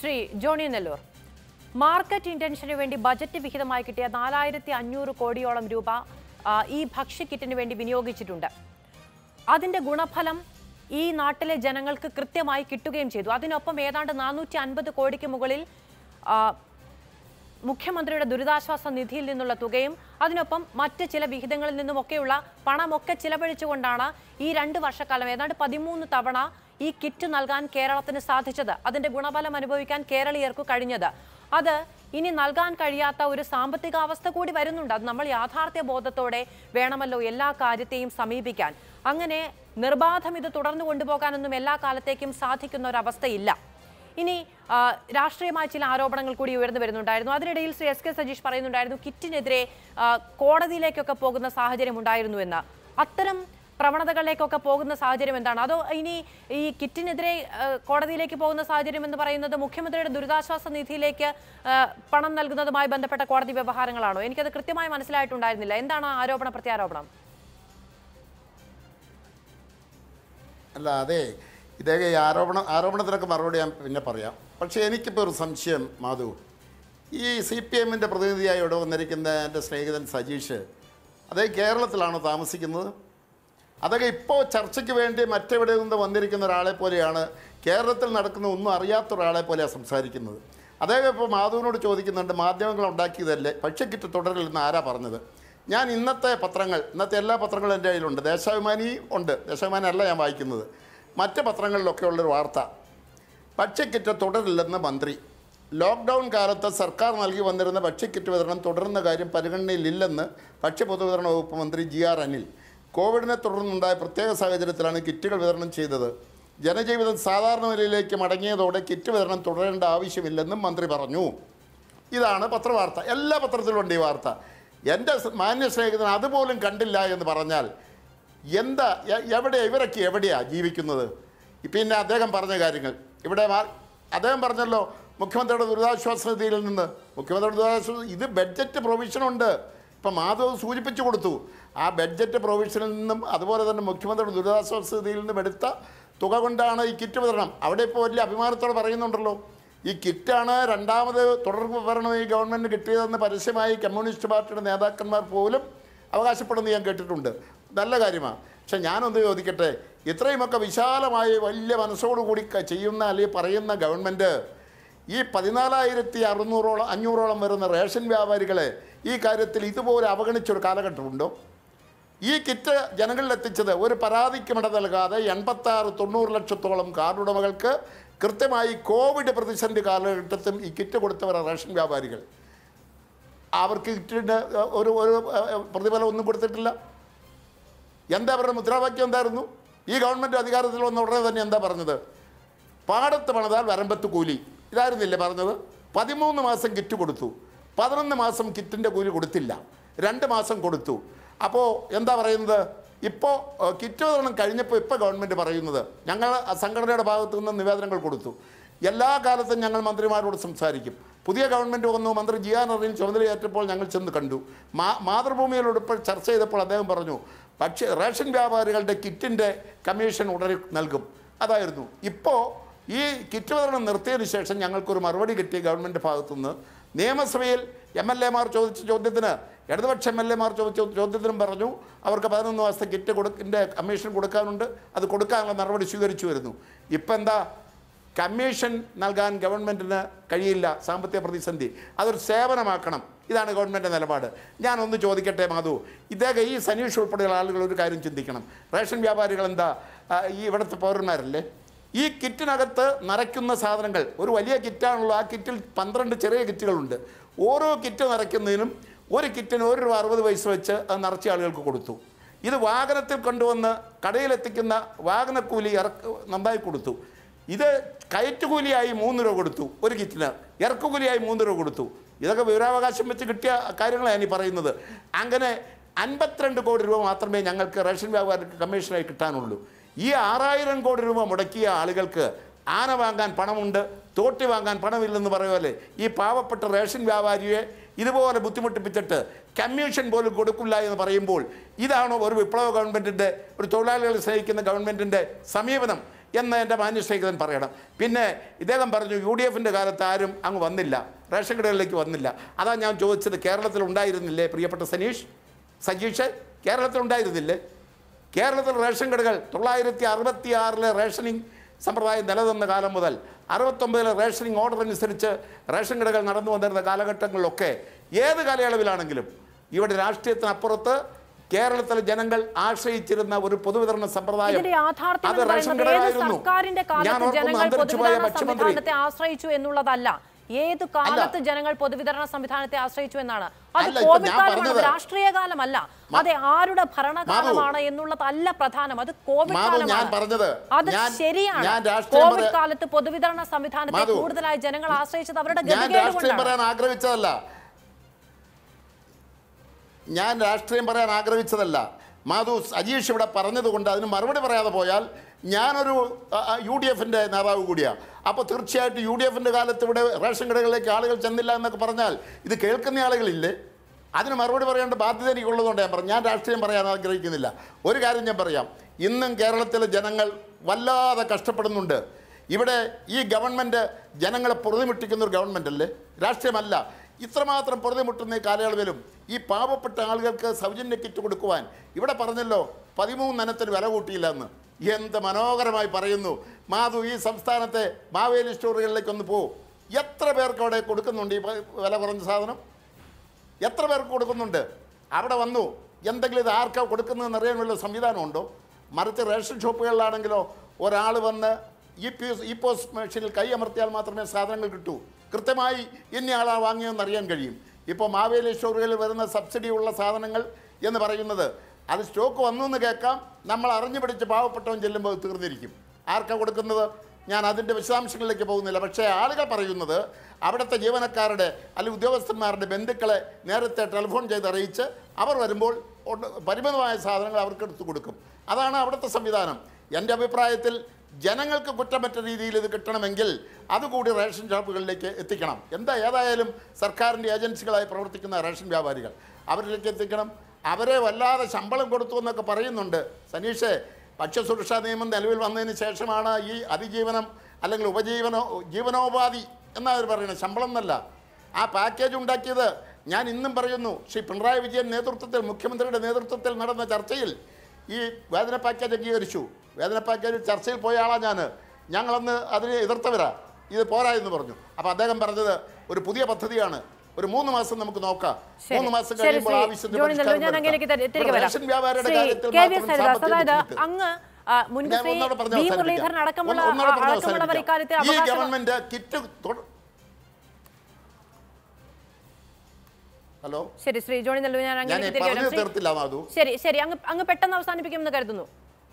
Shri Johnny Nellore market ഇന്റൻഷന് വേണ്ടി budget വിഹിതമായി കിട്ടിയ നാലായിരത്തി അഞ്ഞൂറ് കോടിയോളം രൂപ ആ, ഈ ഭക്ഷ്യക്കിറ്റിന് വേണ്ടി വിനിയോഗിച്ചിട്ടുണ്ട് അതിന്റെ ഗുണഫലം ഈ നാട്ടിലെ ജനങ്ങൾക്ക് കൃത്യമായി കിട്ടുകയും ചെയ്തു അതിനൊപ്പം ഏതാണ്ട് നാനൂറ്റി അൻപത് കോടിക്ക് മുകളിൽ ആ, മുഖ്യമന്ത്രിയുടെ ദുരിതാശ്വാസ നിധിയിൽ നിന്നുള്ള തുകയും അതിനൊപ്പം മറ്റ് ചില വിഹിതങ്ങളിൽ നിന്നുമൊക്കെയുള്ള പണമൊക്കെ ചിലവഴിച്ചുകൊണ്ടാണ് ഈ രണ്ട് വർഷക്കാലം ഏതാണ്ട് പതിമൂന്ന് തവണ ഈ കിറ്റ് നൽകാൻ കേരളത്തിന് സാധിച്ചത് അതിന്റെ ഗുണഫലം അനുഭവിക്കാൻ കേരളീയർക്ക് കഴിഞ്ഞത് അത് ഇനി നൽകാൻ കഴിയാത്ത ഒരു സാമ്പത്തിക അവസ്ഥ കൂടി വരുന്നുണ്ട് അത് നമ്മൾ യാഥാർത്ഥ്യ ബോധത്തോടെ വേണമല്ലോ എല്ലാ കാര്യത്തെയും സമീപിക്കാൻ അങ്ങനെ നിർബാധം ഇത് തുടർന്നു കൊണ്ടുപോകാനൊന്നും എല്ലാ കാലത്തേക്കും സാധിക്കുന്ന ഒരു അവസ്ഥയില്ല ഇനി ആ, രാഷ്ട്രീയമായ ചില ആരോപണങ്ങൾ കൂടി ഉയർന്നു വരുന്നുണ്ടായിരുന്നു അതിനിടയിൽ ശ്രീ എസ് കെ സജീഷ് പറയുന്നുണ്ടായിരുന്നു കിറ്റിനെതിരെ ആ, കോടതിയിലേക്കൊക്കെ പോകുന്ന സാഹചര്യം ഉണ്ടായിരുന്നു എന്ന് അത്തരം പ്രവണതകളിലേക്കൊക്കെ പോകുന്ന സാഹചര്യം എന്താണ് അതോ ഇനി ഈ കിറ്റിനെതിരെ ആ, കോടതിയിലേക്ക് പോകുന്ന സാഹചര്യം എന്ന് പറയുന്നത് മുഖ്യമന്ത്രിയുടെ ദുരിതാശ്വാസ നിധിയിലേക്ക് ആ, പണം നൽകുന്നതുമായി ബന്ധപ്പെട്ട കോടതി വ്യവഹാരങ്ങളാണോ എനിക്കത് കൃത്യമായി മനസ്സിലായിട്ടുണ്ടായിരുന്നില്ല എന്താണ് ആ ആരോപണ പ്രത്യാരോപണം അല്ല അതെ ഇദ്ദേഹം ഈ ആരോപണ ആരോപണത്തിനൊക്കെ മറുപടി ഞാൻ പിന്നെ പറയാം പക്ഷേ എനിക്കിപ്പോൾ ഒരു സംശയം മാധു ഈ സി പി എമ്മിൻ്റെ പ്രതിനിധിയായി ഇവിടെ വന്നിരിക്കുന്ന എൻ്റെ സ്നേഹിതൻ സജീഷ് അദ്ദേഹം കേരളത്തിലാണോ താമസിക്കുന്നത് അതൊക്കെ ഇപ്പോൾ ചർച്ചയ്ക്ക് വേണ്ടി മറ്റെവിടെ നിന്ന് വന്നിരിക്കുന്ന ഒരാളെ പോലെയാണ് കേരളത്തിൽ നടക്കുന്ന ഒന്നും അറിയാത്ത ഒരാളെ പോലെയാണ് സംസാരിക്കുന്നത് അദ്ദേഹം ഇപ്പോൾ മാധുവിനോട് ചോദിക്കുന്നുണ്ട് മാധ്യമങ്ങൾ ഉണ്ടാക്കിയതല്ലേ പക്ഷിക്കിട്ട് തുടരില്ലെന്ന് ആരാ പറഞ്ഞത് ഞാൻ ഇന്നത്തെ പത്രങ്ങൾ ഇന്നത്തെ എല്ലാ പത്രങ്ങളും എൻ്റെ കയ്യിലുണ്ട് ദേശാഭിമാനി ഉണ്ട് ദേശാഭിമാനി അല്ല ഞാൻ വായിക്കുന്നത് മറ്റ് പത്രങ്ങളിലൊക്കെ ഉള്ളൊരു വാർത്ത ഭക്ഷ്യക്കിറ്റ് തുടരില്ലെന്ന് മന്ത്രി ലോക്ക്ഡൗൺ കാലത്ത് സർക്കാർ നൽകി വന്നിരുന്ന ഭക്ഷ്യക്കിറ്റ് വിതരണം തുടരുന്ന കാര്യം പരിഗണനയിലില്ലെന്ന് ഭക്ഷ്യ പൊതുവിതരണ വകുപ്പ് മന്ത്രി ജി ആർ അനിൽ കോവിഡിനെ തുടർന്നുണ്ടായ പ്രത്യേക സാഹചര്യത്തിലാണ് കിറ്റുകൾ വിതരണം ചെയ്തത് ജനജീവിതം സാധാരണ നിലയിലേക്ക് മടങ്ങിയതോടെ കിറ്റ് വിതരണം തുടരേണ്ട ആവശ്യമില്ലെന്നും മന്ത്രി പറഞ്ഞു ഇതാണ് പത്രവാർത്ത എല്ലാ പത്രത്തിലും ഉണ്ട് ഈ വാർത്ത എൻ്റെ സ് മാന്യ സ്നേഹിതൻ അതുപോലും കണ്ടില്ല എന്ന് പറഞ്ഞാൽ എന്താ എ- എവിടെയാ ഇവരൊക്കെ എവിടെയാ ജീവിക്കുന്നത് പിന്നെ അദ്ദേഹം പറഞ്ഞ കാര്യങ്ങൾ ഇവിടെ മാ- അദ്ദേഹം പറഞ്ഞല്ലോ മുഖ്യമന്ത്രിയുടെ ദുരിതാശ്വാസ നിധിയിൽ നിന്ന് മുഖ്യമന്ത്രിയുടെ ദുരിതാശ്വാസ ഇത് ബഡ്ജറ്റ് പ്രൊവിഷനുണ്ട് ഇപ്പം മാധവ് സൂചിപ്പിച്ചു കൊടുത്തു ആ ബഡ്ജറ്റ് പ്രൊവിഷനിൽ നിന്നും അതുപോലെ തന്നെ മുഖ്യമന്ത്രിയുടെ ദുരിതാശ്വാസ നിധിയിൽ നിന്നും എടുത്ത തുക കൊണ്ടാണ് ഈ കിറ്റ് വിതരണം അവിടെ ഇപ്പോൾ വലിയ അഭിമാനത്തോടെ പറയുന്നുണ്ടല്ലോ ഈ കിറ്റാണ് രണ്ടാമത് തുടർ വിവരണം ഈ ഗവൺമെൻറ് കിട്ടിയതെന്ന് പരസ്യമായി കമ്മ്യൂണിസ്റ്റ് പാർട്ടിയുടെ നേതാക്കന്മാർ പോലും അവകാശപ്പെടുന്നത് ഞാൻ കേട്ടിട്ടുണ്ട് നല്ല കാര്യമാണ് പക്ഷെ ഞാനൊന്ന് ചോദിക്കട്ടെ ഇത്രയുമൊക്കെ വിശാലമായി വലിയ മനസ്സോടുകൂടി ക- ചെയ്യുന്ന അല്ലെങ്കിൽ പറയുന്ന ഗവൺമെൻറ് ഈ പതിനാലായിരത്തി അറുന്നൂറോളം അഞ്ഞൂറോളം വരുന്ന റേഷൻ വ്യാപാരികളെ ഈ കാര്യത്തിൽ ഇതുപോലെ അവഗണിച്ചൊരു കാലഘട്ടമുണ്ടോ ഈ കിറ്റ് ജനങ്ങളിൽ എത്തിച്ചത് ഒരു പരാതിക്കും ഇട നൽകാതെ എൺപത്താറ് തൊണ്ണൂറ് ലക്ഷത്തോളം കാർഡ് ഉടമകൾക്ക് കൃത്യമായി കോവിഡ് പ്രതിസന്ധി കാലഘട്ടത്തിൽ ഈ കിറ്റ് കൊടുത്തവർ റേഷൻ വ്യാപാരികൾ അവർക്ക് കിറ്റിന് ഒരു ഒരു ഏഹ്, പ്രതിഫലം ഒന്നും കൊടുത്തിട്ടില്ല എന്താ അവരുടെ മുദ്രാവാക്യം എന്തായിരുന്നു ഈ ഗവൺമെൻറ് അധികാരത്തിൽ വന്ന ഉടനെ തന്നെ എന്താ പറഞ്ഞത് പാടത്ത് പണിതാൽ വരമ്പത്ത് കൂലി ഇതായിരുന്നില്ലേ പറഞ്ഞത് പതിമൂന്ന് മാസം കിറ്റ് കൊടുത്തു പതിനൊന്ന് മാസം കിറ്റിൻ്റെ കൂലി കൊടുത്തില്ല രണ്ട് മാസം കൊടുത്തു അപ്പോൾ എന്താ പറയുന്നത് ഇപ്പോൾ കിറ്റ് വിതരണം കഴിഞ്ഞപ്പോൾ ഇപ്പോൾ ഗവൺമെൻറ് പറയുന്നത് ഞങ്ങൾ ആ സംഘടനയുടെ ഭാഗത്തു നിന്ന് നിവേദനങ്ങൾ കൊടുത്തു എല്ലാ കാലത്തും ഞങ്ങൾ മന്ത്രിമാരോട് സംസാരിക്കും പുതിയ ഗവൺമെൻറ് വന്നു മന്ത്രി ജിയാൻ അറിയും ചുമതലയേറ്റപ്പോൾ ഞങ്ങൾ ചെന്ന് കണ്ടു മാ മാതൃഭൂമിയിലോട് ഇപ്പോൾ ചർച്ച ചെയ്തപ്പോൾ അദ്ദേഹം പറഞ്ഞു പക്ഷേ റേഷൻ വ്യാപാരികളുടെ കിറ്റിൻ്റെ കമ്മീഷൻ ഉടനെ നൽകും അതായിരുന്നു ഇപ്പോൾ ഈ കിറ്റ് വിതരണം നിർത്തിയതിന് ശേഷം ഞങ്ങൾക്കൊരു മറുപടി കിട്ടി ഗവൺമെൻറ് ഭാഗത്തുനിന്ന് നിയമസഭയിൽ എം എൽ എമാർ ചോദിച്ച ചോദ്യത്തിന് ഇടതുപക്ഷ എം എൽ എമാർ ചോദിച്ച ചോദ്യത്തിനും പറഞ്ഞു അവർക്ക് പതിനൊന്ന് മാസത്തെ കിറ്റ് കൊടുക്കിൻ്റെ കമ്മീഷൻ കൊടുക്കാനുണ്ട് അത് കൊടുക്കാനുള്ള നടപടി സ്വീകരിച്ചു വരുന്നു ഇപ്പം എന്താ കമ്മീഷൻ നൽകാൻ ഗവൺമെൻറ്റിന് കഴിയില്ല സാമ്പത്തിക പ്രതിസന്ധി അതൊരു സേവനമാക്കണം ഇതാണ് ഗവൺമെൻറ് നിലപാട് ഞാനൊന്ന് ചോദിക്കട്ടെ മാധു ഇദ്ദേഹം ഈ സനീഷ് ഉൾപ്പെടെയുള്ള ആളുകൾ ഒരു കാര്യം ചിന്തിക്കണം റേഷൻ വ്യാപാരികൾ എന്താ ആ, ഈ ഇവിടുത്തെ പൗരന്മാരല്ലേ ഈ കിറ്റിനകത്ത് നിറയ്ക്കുന്ന സാധനങ്ങൾ ഒരു വലിയ കിറ്റാണല്ലോ ആ കിറ്റിൽ പന്ത്രണ്ട് ചെറിയ കിറ്റുകളുണ്ട് ഓരോ കിറ്റ് നിറയ്ക്കുന്നതിനും ഒരു കിറ്റിന് ഒരു രൂപ അറുപത് പൈസ വെച്ച് അത് നിറച്ച ആളുകൾക്ക് കൊടുത്തു ഇത് വാഹനത്തിൽ കൊണ്ടുവന്ന് കടയിലെത്തിക്കുന്ന വാഹനക്കൂലി ഇറക്ക് നന്നായി കൊടുത്തു ഇത് കയറ്റുകൂലിയായി മൂന്ന് രൂപ കൊടുത്തു ഒരു കിറ്റിന് ഇറക്കുകൂലിയായി മൂന്ന് രൂപ കൊടുത്തു ഇതൊക്കെ വിവരാവകാശം വെച്ച് കിട്ടിയ കാര്യങ്ങളാണ് ഈ പറയുന്നത് അങ്ങനെ അൻപത്തിരണ്ട് കോടി രൂപ മാത്രമേ ഞങ്ങൾക്ക് റേഷൻ വ്യാപാരിക്ക് കമ്മീഷനായി കിട്ടാനുള്ളൂ ഈ ആറായിരം കോടി രൂപ മുടക്കിയ ആളുകൾക്ക് ആന വാങ്ങാൻ പണമുണ്ട് തോട്ടി വാങ്ങാൻ പണമില്ലെന്ന് പറയുമല്ലേ ഈ പാവപ്പെട്ട റേഷൻ വ്യാപാരിയെ ഇതുപോലെ ബുദ്ധിമുട്ടിപ്പിച്ചിട്ട് കമ്മീഷൻ പോലും കൊടുക്കില്ല എന്ന് പറയുമ്പോൾ ഇതാണോ ഒരു വിപ്ലവ ഗവൺമെൻറ്റിൻ്റെ ഒരു തൊഴിലാളികളെ സ്നേഹിക്കുന്ന ഗവൺമെൻറ്റിൻ്റെ സമീപനം എന്ന് എൻ്റെ മാന്യസ്നേഹിതൻ പറയണം പിന്നെ ഇദ്ദേഹം പറഞ്ഞു യു ഡി എഫിൻ്റെ കാലത്ത് ആരും അങ്ങ് വന്നില്ല റേഷൻ കടകളിലേക്ക് വന്നില്ല അതാ ഞാൻ ചോദിച്ചത് കേരളത്തിൽ ഉണ്ടായിരുന്നില്ലേ പ്രിയപ്പെട്ട സനീഷ് സജീഷ് കേരളത്തിൽ ഉണ്ടായിരുന്നില്ലേ കേരളത്തിൽ റേഷൻ കടകൾ തൊള്ളായിരത്തി അറുപത്തി ആറിലെ റേഷനിങ് സമ്പ്രദായം നിലനിന്ന കാലം മുതൽ അറുപത്തൊമ്പതിലെ റേഷനിങ് ഓർഡർ അനുസരിച്ച് റേഷൻ കടകൾ നടന്നു വന്നിരുന്ന കാലഘട്ടങ്ങളിലൊക്കെ ഏത് കാലയളവിലാണെങ്കിലും ഇവിടെ രാഷ്ട്രീയത്തിനപ്പുറത്ത് കേരളത്തിലെ ജനങ്ങൾ ആശ്രയിച്ചിരുന്ന ഒരു പൊതുവിതരണ സമ്പ്രദായം ഇതിന്റെ യാഥാർത്ഥ്യം അത് എന്ന് റേഷൻ പറയുന്നത് ഏത് കടകളായിരുന്നു സർക്കാരിന്റെ ഞാൻ കാലത്ത് ഓർക്കുന്നു ജനങ്ങൾ അന്തരിച്ചുപോയ പൊതുവിതരണ ഭക്ഷ്യമന്ത്രി സംവിധാനത്തെ ആശ്രയിച്ചു എന്നുള്ളതല്ല ഏത് കാലത്ത് ജനങ്ങൾ പൊതുവിതരണ സംവിധാനത്തെ ആശ്രയിച്ചു എന്നാണ് അത് അല്ല, ഇപ്പൊ കോവിഡ് ഞാൻ കാലമാണ് പറഞ്ഞത് രാഷ്ട്രീയ കാലമല്ല അത് ആരുടെ ഭരണകാലമാണ് എന്നുള്ളതല്ല പ്രധാനം അത് കോവിഡ് മാധു, ഞാൻ കാലമാണ് പറഞ്ഞത്, അത് ഞാൻ- ശരിയാണ് ഞാൻ രാഷ്ട്രീയം കോവിഡ് പറയാ- കാലത്ത് പൊതുവിതരണ സംവിധാനത്തെ മാധു, കൂടുതലായി ജനങ്ങൾ ആശ്രയിച്ചത് അവരുടെ ഞാൻ ഗതികേട് രാഷ്ട്രീയം കൊണ്ടാണ് പറയാൻ ആഗ്രഹിച്ചതല്ല ഞാൻ രാഷ്ട്രീയം പറയാൻ ആഗ്രഹിച്ചതല്ല മാധു അജീഷ് ഇവിടെ പറഞ്ഞതുകൊണ്ട് അതിന് മറുപടി പറയാതെ പോയാൽ ഞാനൊരു യു ഡി എഫിൻ്റെ നേതാവ് കൂടിയാണ് അപ്പോൾ തീർച്ചയായിട്ടും യു ഡി എഫിൻ്റെ കാലത്ത് ഇവിടെ റേഷൻ കടകളിലേക്ക് ആളുകൾ ചെന്നില്ല എന്നൊക്കെ പറഞ്ഞാൽ ഇത് കേൾക്കുന്ന ആളുകളില്ലേ അതിന് മറുപടി പറയേണ്ട ബാധ്യത എനിക്കുള്ളതുകൊണ്ട് ഞാൻ പറഞ്ഞു ഞാൻ രാഷ്ട്രീയം പറയാൻ ആഗ്രഹിക്കുന്നില്ല ഒരു കാര്യം ഞാൻ പറയാം ഇന്നും കേരളത്തിലെ ജനങ്ങൾ വല്ലാതെ കഷ്ടപ്പെടുന്നുണ്ട് ഇവിടെ ഈ ഗവൺമെൻറ് ജനങ്ങളെ പൊറുതിമുട്ടിക്കുന്ന ഒരു ഗവൺമെൻറ് അല്ലേ രാഷ്ട്രീയമല്ല ഇത്രമാത്രം പൊറുതിമുട്ടുന്ന ഈ കാലയളവിലും ഈ പാവപ്പെട്ട ആളുകൾക്ക് സൗജന്യ കിറ്റ് കൊടുക്കുവാൻ ഇവിടെ പറഞ്ഞല്ലോ പതിമൂന്നനത്തിന് വില കൂട്ടിയില്ല എന്ന് എന്ത് മനോഹരമായി പറയുന്നു മാധു ഈ സംസ്ഥാനത്തെ മാവേലി സ്റ്റോറുകളിലേക്ക് ഒന്ന് പോ എത്ര പേർക്ക് അവിടെ കൊടുക്കുന്നുണ്ട് ഈ പ- വില കുറഞ്ഞ സാധനം എത്ര പേർക്ക് കൊടുക്കുന്നുണ്ട് അവിടെ വന്നു എന്തെങ്കിലും ഇത് ആർക്കാ കൊടുക്കുന്നതെന്ന് അറിയാൻ വല്ല സംവിധാനമുണ്ടോ മറിച്ച് റേഷൻ ഷോപ്പുകളിലാണെങ്കിലോ ഒരാൾ വന്ന് ഈ പി ഈ പോസ്റ്റ് മെഷീനിൽ കൈ അമർത്തിയാൽ മാത്രമേ സാധനങ്ങൾ കിട്ടൂ കൃത്യമായി ഇന്നയാളാ വാങ്ങിയതെന്ന് അറിയാൻ കഴിയും ഇപ്പോൾ മാവേലി സ്റ്റോറുകളിൽ വരുന്ന സബ്സിഡി ഉള്ള സാധനങ്ങൾ എന്ന് പറയുന്നത് അത് സ്റ്റോക്ക് വന്നു എന്ന് കേൾക്കാം നമ്മൾ അറിഞ്ഞു പിടിച്ച് പാവപ്പെട്ടവൻ ചെല്ലുമ്പോൾ അത് തീർന്നിരിക്കും ആർക്കാ കൊടുക്കുന്നത് ഞാൻ അതിൻ്റെ വിശദാംശങ്ങളിലേക്ക് പോകുന്നില്ല പക്ഷേ ആളുകൾ പറയുന്നത് അവിടുത്തെ ജീവനക്കാരുടെ അല്ലെങ്കിൽ ഉദ്യോഗസ്ഥന്മാരുടെ ബന്ധുക്കളെ നേരത്തെ ടെലിഫോൺ ചെയ്ത് അറിയിച്ച് അവർ വരുമ്പോൾ ഉണ്ട് പരിമിതമായ സാധനങ്ങൾ അവർക്ക് എടുത്തു കൊടുക്കും അതാണ് അവിടുത്തെ സംവിധാനം എൻ്റെ അഭിപ്രായത്തിൽ ജനങ്ങൾക്ക് കുറ്റമറ്റ രീതിയിൽ ഇത് കിട്ടണമെങ്കിൽ അതുകൂടി റേഷൻ ഷോപ്പുകളിലേക്ക് എത്തിക്കണം എന്താ ഏതായാലും സർക്കാരിൻ്റെ ഏജൻസികളായി പ്രവർത്തിക്കുന്ന റേഷൻ വ്യാപാരികൾ അവരിലേക്ക് എത്തിക്കണം അവരെ വല്ലാതെ ശമ്പളം കൊടുത്തു എന്നൊക്കെ പറയുന്നുണ്ട് സനീഷേ ഭക്ഷ്യസുരക്ഷാ നിയമം നിലവിൽ വന്നതിന് ശേഷമാണ് ഈ അതിജീവനം അല്ലെങ്കിൽ ഉപജീവനോ ജീവനോപാധി എന്നാ അവർ പറയുന്നത് ശമ്പളം എന്നല്ല ആ പാക്കേജ് ഉണ്ടാക്കിയത് ഞാൻ ഇന്നും പറയുന്നു ശ്രീ പിണറായി വിജയൻ നേതൃത്വത്തിൽ മുഖ്യമന്ത്രിയുടെ നേതൃത്വത്തിൽ നടന്ന ചർച്ചയിൽ ഈ വേതന പാക്കേജ് അംഗീകരിച്ചു വേതന പാക്കേജ് ചർച്ചയിൽ പോയ ആളാണ് ഞാൻ ഞങ്ങളന്ന് അതിനെ എതിർത്തവരാ ഇത് പോരാ എന്ന് പറഞ്ഞു അപ്പോൾ അദ്ദേഹം പറഞ്ഞത് ഒരു പുതിയ പദ്ധതിയാണ് ഒരു മൂന്ന് മാസം നമുക്ക് നോക്കാം ശരി. മൂന്ന് മാസം ശരി, കഴിയുമ്പോൾ ശ്രീ ആവശ്യത്തിന് ജോണി നെല്ലൂർ, ഞാൻ പരിഷ്കാരം അങ്ങയിലേക്ക് വരുത്താം. തിരികെ ഇവിടെ വരാം. റേഷൻ വ്യാപാരിയുടെ ശ്രീ കാര്യത്തിൽ കെ വി മാത്രം എസ് ഹരിദാസ്, സാമ്പത്തിക അതായത് ബുദ്ധിമുട്ട്. അങ്ങ് ആ, മുൻപ് ഞാൻ ശ്രീ ഒന്നുകൂടെ പറഞ്ഞ് വി അവസാനിപ്പിക്കാം. മുരളീധരൻ അടക്കമുള്ള ഒന്ന് ഒന്നുകൂടെ പറഞ്ഞ് അടക്കമുള്ളവർ ഇക്കാര്യത്തിൽ അവസാനിപ്പിക്കാം. ഈ അവകാശം ഗവൺമെന്റ് കിറ്റ് തൊ- ഹലോ ശരി ശ്രീ ജോണി നെല്ലൂർ ഞാൻ ഞാൻ അങ്ങേക്ക് തിരികെ പറഞ്ഞു വരാം ശ്രീ- തീർത്തില്ല മാധു ശരി ശരി അങ്ങ് അങ്ങ് പെട്ടെന്ന് അവസാനിപ്പിക്കുമെന്ന് കരുതുന്നു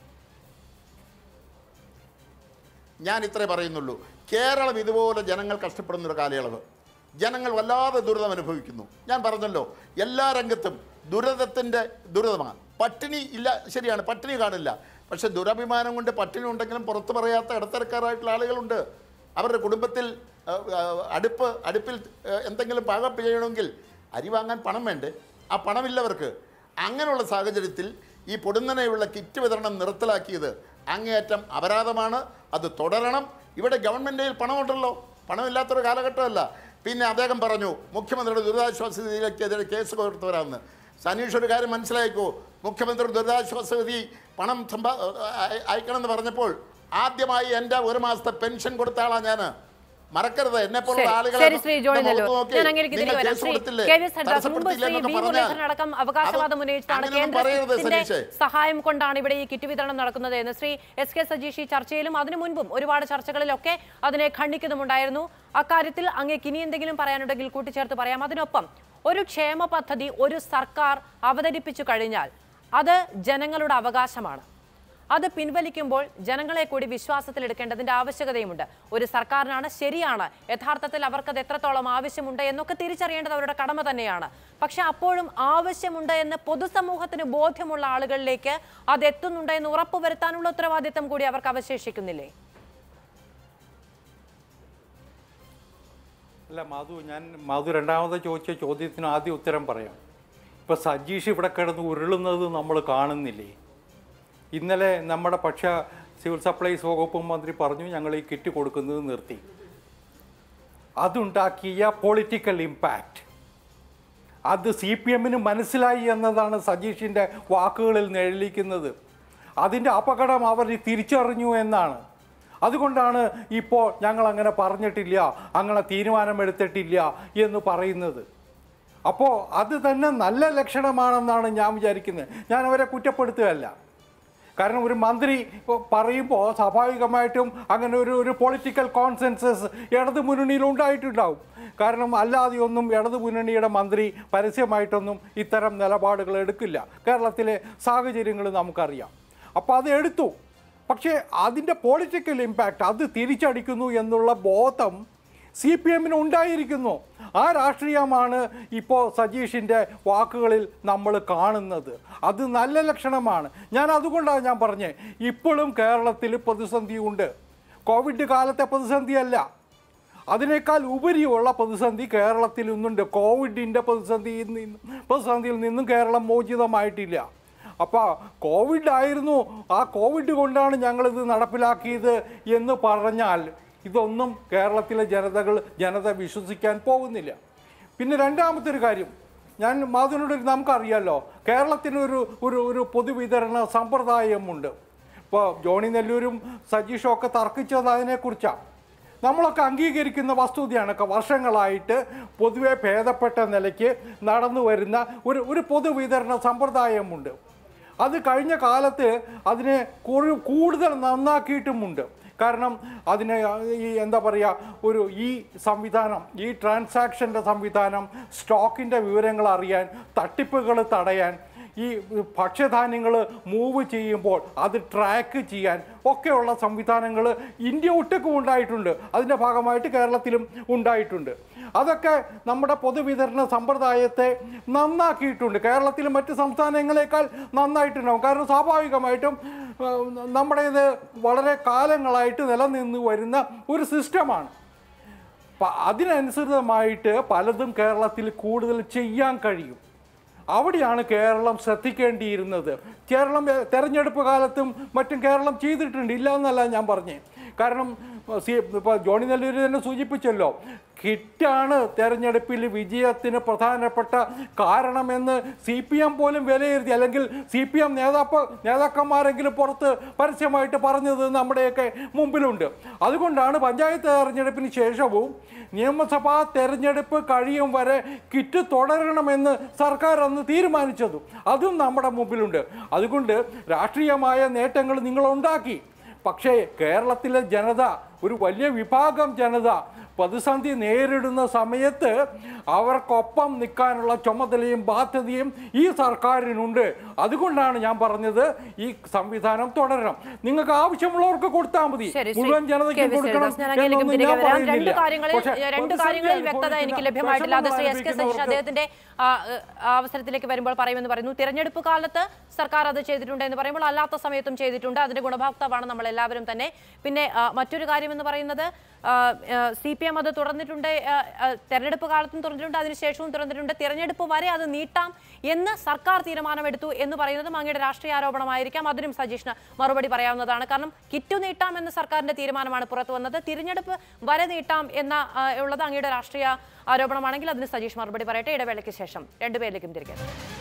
ഞാൻ ഇത്രേ പറയുന്നുള്ളൂ കേരളം ഇതുപോലെ ജനങ്ങൾ കഷ്ടപ്പെടുന്ന ഒരു കാലയളവ് ജനങ്ങൾ വല്ലാതെ ദുരിതം അനുഭവിക്കുന്നു ഞാൻ പറഞ്ഞല്ലോ എല്ലാ രംഗത്തും ദുരിതത്തിൻ്റെ ദുരിതമാണ് പട്ടിണി ഇല്ല ശരിയാണ് പട്ടിണി കാണില്ല പക്ഷെ ദുരഭിമാനം കൊണ്ട് പട്ടിണി ഉണ്ടെങ്കിലും പുറത്തു പറയാത്ത ഇടത്തരക്കാരായിട്ടുള്ള ആളുകളുണ്ട് അവരുടെ കുടുംബത്തിൽ ആ, ആ, അടുപ്പ് അടുപ്പിൽ ആ, എന്തെങ്കിലും പാകം ചെയ്യണമെങ്കിൽ അരി വാങ്ങാൻ പണം വേണ്ടേ ആ പണമില്ലവർക്ക് അങ്ങനെയുള്ള സാഹചര്യത്തിൽ ഈ പൊടുന്നനെയുള്ള കിറ്റ് വിതരണം നിർത്തലാക്കിയത് അങ്ങേയറ്റം അപരാധമാണ് അത് തുടരണം ഇവിടെ ഗവൺമെൻറ്റിൽ പണമുണ്ടല്ലോ പണമില്ലാത്തൊരു കാലഘട്ടമല്ല പിന്നെ അദ്ദേഹം പറഞ്ഞു മുഖ്യമന്ത്രിയുടെ ദുരിതാശ്വാസ നിധിയിലേക്കെതിരെ കേസ് കൊടുത്തവരാന്ന് സനീഷ് ഒരു കാര്യം മനസ്സിലാക്കൂ മുഖ്യമന്ത്രി ദുരിതാശ്വാസ നിധി പണം സമ്പാ അയ- അയക്കണമെന്ന് പറഞ്ഞപ്പോൾ ആദ്യമായി എൻ്റെ ഒരു മാസത്തെ പെൻഷൻ കൊടുത്ത ആളാണ് ഞാൻ മറക്കരുത് എന്നെ പോലുള്ള ശരി, ആളുകളെ ശരി ശ്രീ ജോണി മുഖത്ത് നെല്ലൂർ നോക്കി ഞാൻ അങ്ങേക്ക് തിരികെ നിങ്ങൾ വരാം കേസ് ശ്രീ കൊടുത്തില്ലേ? കെ വി എസ് ഹരിദാസ് മുമ്പ് തടസ്സപ്പെടുത്തിയില്ല ശ്രീ എന്നൊക്കെ വി പറഞ്ഞാൽ മുരളീധരൻ അടക്കം അവകാശവാദം അത് ഉന്നയിച്ചാണ് അങ്ങനെയൊന്നും പറയരുത് കേന്ദ്രത്തിന്റെ സനീഷേ. സഹായം കൊണ്ടാണ് ഇവിടെ ഈ കിറ്റ് വിതരണം നടക്കുന്നത് എന്ന് ശ്രീ എസ് കെ സജീഷ് ഈ ചർച്ചയിലും അതിനു മുൻപും ഒരുപാട് ചർച്ചകളിലൊക്കെ അതിനെ ഖണ്ഡിക്കുന്നുമുണ്ടായിരുന്നു അക്കാര്യത്തിൽ അങ്ങേക്ക് ഇനി എന്തെങ്കിലും പറയാനുണ്ടെങ്കിൽ കൂട്ടിച്ചേർത്ത് പറയാം അതിനൊപ്പം ഒരു ക്ഷേമ പദ്ധതി ഒരു സർക്കാർ അവതരിപ്പിച്ചു കഴിഞ്ഞാൽ അത് ജനങ്ങളുടെ അവകാശമാണ് അത് പിൻവലിക്കുമ്പോൾ ജനങ്ങളെ കൂടി വിശ്വാസത്തിലെടുക്കേണ്ടതിന്റെ ആവശ്യകതയുമുണ്ട് ഒരു സർക്കാരിനാണ് ശരിയാണ് യഥാർത്ഥത്തിൽ അവർക്കത് എത്രത്തോളം ആവശ്യമുണ്ട് എന്നൊക്കെ തിരിച്ചറിയേണ്ടത് അവരുടെ കടമ തന്നെയാണ് പക്ഷെ അപ്പോഴും ആവശ്യമുണ്ട് എന്ന് പൊതുസമൂഹത്തിന് ബോധ്യമുള്ള ആളുകളിലേക്ക് അത് എത്തുന്നുണ്ട് എന്ന് ഉറപ്പുവരുത്താനുള്ള ഉത്തരവാദിത്തം കൂടി അവർക്ക് അവശേഷിക്കുന്നില്ലേ അല്ല മാധു ഞാൻ മാധു രണ്ടാമത് ചോദിച്ച ചോദ്യത്തിന് ആദ്യം ഉത്തരം പറയാം ഇപ്പം സജീഷ് ഇവിടെ കിടന്ന് ഉരുളുന്നത് നമ്മൾ കാണുന്നില്ലേ ഇന്നലെ നമ്മുടെ പക്ഷ സിവിൽ സപ്ലൈസ് വകുപ്പ് മന്ത്രി പറഞ്ഞു ഞങ്ങൾ ഈ കിറ്റ് കൊടുക്കുന്നത് നിർത്തി അതുണ്ടാക്കിയ പൊളിറ്റിക്കൽ ഇമ്പാക്റ്റ് അത് സി പി എമ്മിന് മനസ്സിലായി എന്നതാണ് സജീഷിൻ്റെ വാക്കുകളിൽ നിഴലിക്കുന്നത് അതിൻ്റെ അപകടം അവർ തിരിച്ചറിഞ്ഞു എന്നാണ് അതുകൊണ്ടാണ് ഇപ്പോൾ ഞങ്ങൾ അങ്ങനെ പറഞ്ഞിട്ടില്ല അങ്ങനെ തീരുമാനമെടുത്തിട്ടില്ല എന്ന് പറയുന്നത് അപ്പോൾ അത് തന്നെ നല്ല ലക്ഷണമാണെന്നാണ് ഞാൻ വിചാരിക്കുന്നത് ഞാൻ അവരെ കുറ്റപ്പെടുത്തുകയല്ല കാരണം ഒരു മന്ത്രി പറയുമ്പോൾ സ്വാഭാവികമായിട്ടും അങ്ങനെ ഒരു ഒരു പൊളിറ്റിക്കൽ കോൺസെൻസസ് ഇടത് മുന്നണിയിൽ ഉണ്ടായിട്ടുണ്ടാവും കാരണം അല്ലാതെയൊന്നും ഇടത് മുന്നണിയുടെ മന്ത്രി പരസ്യമായിട്ടൊന്നും ഇത്തരം നിലപാടുകൾ എടുക്കില്ല കേരളത്തിലെ സാഹചര്യങ്ങൾ നമുക്കറിയാം അപ്പോൾ അത് എടുത്തു പക്ഷേ അതിൻ്റെ പൊളിറ്റിക്കൽ ഇമ്പാക്റ്റ് അത് തിരിച്ചടിക്കുന്നു എന്നുള്ള ബോധം സി പി എമ്മിന് ഉണ്ടായിരിക്കുന്നു ആ രാഷ്ട്രീയമാണ് ഇപ്പോൾ സജീഷിൻ്റെ വാക്കുകളിൽ നമ്മൾ കാണുന്നത് അത് നല്ല ലക്ഷണമാണ് ഞാൻ അതുകൊണ്ടാണ് ഞാൻ പറഞ്ഞത് ഇപ്പോഴും കേരളത്തിൽ പ്രതിസന്ധിയുണ്ട് കോവിഡ് കാലത്തെ പ്രതിസന്ധിയല്ല അതിനേക്കാൾ ഉപരിയുള്ള പ്രതിസന്ധി കേരളത്തിൽ ഇന്നുണ്ട് കോവിഡിൻ്റെ പ്രതിസന്ധിയിൽ നിന്ന് പ്രതിസന്ധിയിൽ നിന്നും കേരളം മോചിതമായിട്ടില്ല അപ്പോൾ കോവിഡ് ആയിരുന്നു ആ കോവിഡ് കൊണ്ടാണ് ഞങ്ങളിത് നടപ്പിലാക്കിയത് എന്ന് പറഞ്ഞാൽ ഇതൊന്നും കേരളത്തിലെ ജനതകൾ ജനത വിശ്വസിക്കാൻ പോകുന്നില്ല പിന്നെ രണ്ടാമത്തെ ഒരു കാര്യം ഞാൻ മാധുവിനോട് നമുക്കറിയാമല്ലോ കേരളത്തിന് ഒരു ഒരു ഒരു പൊതുവിതരണ സമ്പ്രദായമുണ്ട് ഇപ്പോൾ ജോണി നെല്ലൂരും സജീഷും ഒക്കെ തർക്കിച്ചത് അതിനെക്കുറിച്ചാണ് നമ്മളൊക്കെ അംഗീകരിക്കുന്ന വസ്തുതയാണ് ക- വർഷങ്ങളായിട്ട് പൊതുവെ ഭേദപ്പെട്ട നിലയ്ക്ക് നടന്നു വരുന്ന ഒരു ഒരു പൊതുവിതരണ സമ്പ്രദായമുണ്ട് അത് കഴിഞ്ഞ കാലത്ത് അതിനെ കുറു കൂടുതൽ നന്നാക്കിയിട്ടുമുണ്ട് കാരണം അതിന് ഈ എന്താ പറയുക ഒരു ഈ സംവിധാനം ഈ ട്രാൻസാക്ഷൻ്റെ സംവിധാനം സ്റ്റോക്കിൻ്റെ വിവരങ്ങൾ അറിയാൻ തട്ടിപ്പുകൾ തടയാൻ ഈ ഭക്ഷ്യധാന്യങ്ങൾ മൂവ് ചെയ്യുമ്പോൾ അത് ട്രാക്ക് ചെയ്യാൻ ഒക്കെയുള്ള സംവിധാനങ്ങൾ ഇന്ത്യ ഒട്ടുക്കും ഉണ്ടായിട്ടുണ്ട് അതിൻ്റെ ഭാഗമായിട്ട് കേരളത്തിലും ഉണ്ടായിട്ടുണ്ട് അതൊക്കെ നമ്മുടെ പൊതുവിതരണ സമ്പ്രദായത്തെ നന്നാക്കിയിട്ടുണ്ട് കേരളത്തിൽ മറ്റ് സംസ്ഥാനങ്ങളെക്കാൾ നന്നായിട്ടുണ്ടാവും കാരണം സ്വാഭാവികമായിട്ടും ആ, നമ്മുടേത് വളരെ കാലങ്ങളായിട്ട് നിലനിന്ന് വരുന്ന ഒരു സിസ്റ്റമാണ് പ- അതിനനുസൃതമായിട്ട് പലതും കേരളത്തിൽ കൂടുതൽ ചെയ്യാൻ കഴിയും അവിടെയാണ് കേരളം ശ്രദ്ധിക്കേണ്ടിയിരുന്നത് കേരളം എ- തെരഞ്ഞെടുപ്പ് കാലത്തും മറ്റും കേരളം ചെയ്തിട്ടുണ്ട് ഇല്ല എന്നല്ല ഞാൻ പറഞ്ഞേ കാരണം സി ഇപ്പോൾ ജോണി നെല്ലൂര് തന്നെ സൂചിപ്പിച്ചല്ലോ കിറ്റാണ് തെരഞ്ഞെടുപ്പിൽ വിജയത്തിന് പ്രധാനപ്പെട്ട കാരണമെന്ന് സി പി എം പോലും വിലയിരുത്തി അല്ലെങ്കിൽ സി പി എം നേതാപ്പ് നേതാക്കന്മാരെങ്കിലും പുറത്ത് പരസ്യമായിട്ട് പറഞ്ഞത് നമ്മുടെയൊക്കെ മുമ്പിലുണ്ട് അതുകൊണ്ടാണ് പഞ്ചായത്ത് തെരഞ്ഞെടുപ്പിന് ശേഷവും നിയമസഭാ തെരഞ്ഞെടുപ്പ് കഴിയും വരെ കിറ്റ് തുടരണമെന്ന് സർക്കാർ അന്ന് തീരുമാനിച്ചതും അതും നമ്മുടെ മുമ്പിലുണ്ട് അതുകൊണ്ട് രാഷ്ട്രീയമായ നേട്ടങ്ങൾ നിങ്ങൾ ഉണ്ടാക്കി പക്ഷേ കേരളത്തിലെ ജനത ഒരു വലിയ വിഭാഗം ജനത പ്രതിസന്ധി നേരിടുന്ന സമയത്ത് അവർക്കൊപ്പം നിൽക്കാനുള്ള ചുമതലയും ബാധ്യതയും ഈ സർക്കാരിനുണ്ട് അതുകൊണ്ടാണ് ഞാൻ പറഞ്ഞത് ഈ സംവിധാനം തുടരണം നിങ്ങൾക്ക് ആവശ്യമുള്ളവർക്ക് കൊടുത്താൽ മതി ശരി, ശ്രീ മുഴുവൻ കെ. ജനതയ്ക്ക് വി. കൊടുക്കണം ശ്രീനിവാസൻ, ഞാൻ അതിലേക്ക് എന്നൊന്നും തിരികെ ഞാൻ വരാം. രണ്ട് പറയുന്നില്ല. കാര്യങ്ങളിൽ പക്ഷേ രണ്ട് പ്രതിസന്ധി കാര്യങ്ങളിൽ വ്യക്തത എനിക്ക് അനുഭവിക്കുന്ന ലഭ്യമായിട്ടില്ല അത് ശ്രീ എസ് കെ സതീഷ് വിഷമങ്ങൾ അദ്ദേഹത്തിന്റെ ആ, ആ, അവസരത്തിലേക്ക് വരുമ്പോൾ പറയുമെന്ന് പറയുന്നു തിരഞ്ഞെടുപ്പ് കാലത്ത് സർക്കാർ അത് ചെയ്തിട്ടുണ്ട് എന്ന് പറയുമ്പോൾ അല്ലാത്ത സമയത്തും ചെയ്തിട്ടുണ്ട് അതിന്റെ ഗുണഭോക്താവാണ് നമ്മൾ എല്ലാവരും തന്നെ പിന്നെ ആ, മറ്റൊരു കാര്യം എന്ന് പറയുന്നത് സി പി എം അത് തുറന്നിട്ടുണ്ട് ആ, ആ, തെരഞ്ഞെടുപ്പ് കാലത്തും തുറന്നിട്ടുണ്ട് അതിനുശേഷവും തുറന്നിട്ടുണ്ട് തിരഞ്ഞെടുപ്പ് വരെ അത് നീട്ടാം എന്ന് സർക്കാർ തീരുമാനമെടുത്തു എന്ന് പറയുന്നതും അങ്ങയുടെ രാഷ്ട്രീയ ആരോപണമായിരിക്കാം അതിനും സജീഷിന് മറുപടി പറയാവുന്നതാണ് കാരണം കിറ്റു നീട്ടാം എന്ന സർക്കാരിന്റെ തീരുമാനമാണ് പുറത്തു വന്നത് തിരഞ്ഞെടുപ്പ് വരെ നീട്ടാം എന്ന ആ, ഉള്ളത് അങ്ങയുടെ രാഷ്ട്രീയ ആരോപണമാണെങ്കിൽ അതിന് സജീഷ് മറുപടി പറയട്ടെ ഇടവേളയ്ക്ക് ശേഷം രണ്ടുപേരിലേക്കും തിരികെ